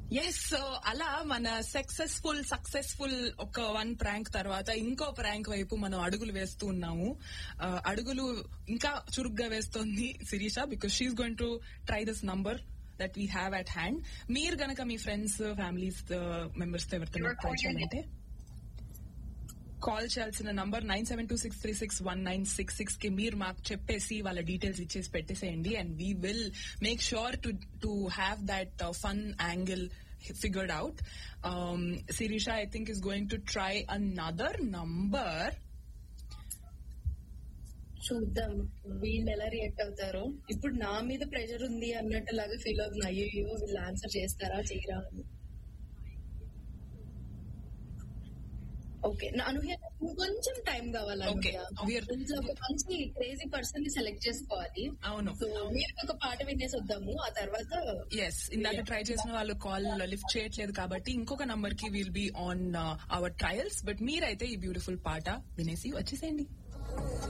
Yes so అలా మన successful successful ఒక వన్ ప్రాంక్ తర్వాత ఇంకో ప్రాంక్ వైపు మనం అడుగులు వేస్తూ ఉన్నాము ఆ, అడుగులు ఇంకా చురుగ్గా వేస్తోంది Shirisha because she's going to try this number that we have at hand మీరు గనక మీ ఫ్రెండ్స్ ఫ్యామిలీస్ మెంబర్స్ తో ఎవరితో ట్రై చేయాలంటే కాల్ చేయాల్సిన number nine seven two six three six one nine six six కి మీరు మాకు చెప్పేసి వాళ్ళ డీటెయిల్స్ ఇచ్చేసి పెట్టేసేయండి and we will make sure to to have that fun angle figured out Shirisha I think is going to try another number చూద్దాం వీళ్ళు ఎలా రియాక్ట్ అవుతారో ఇప్పుడు నా మీద ప్రెషర్ ఉంది అన్నట్టు లాగా ఫీల్ అవుతుంది అయ్యో వీళ్ళు ఆన్సర్ చేస్తారా చేయరా అని ఓకే నా అనూహ్య నాకు కొంచెం టైం కావాలి Okay. అనూహ్య. ఇంట్లో ఒక మంచి క్రేజీ పర్సన్ ని సెలెక్ట్ చేసుకోవాలి అవును సో మీరు ఒక పాట వినేసి వద్దాము ఆ తర్వాత ఎస్ ఇందాక ట్రై చేసిన వాళ్ళు కాల్ లిఫ్ట్ చేయట్లేదు కాబట్టి ఇంకొక నంబర్ కి will be on our trials but మీరైతే ఈ బ్యూటిఫుల్ పాట వినేసి వచ్చేసేయండి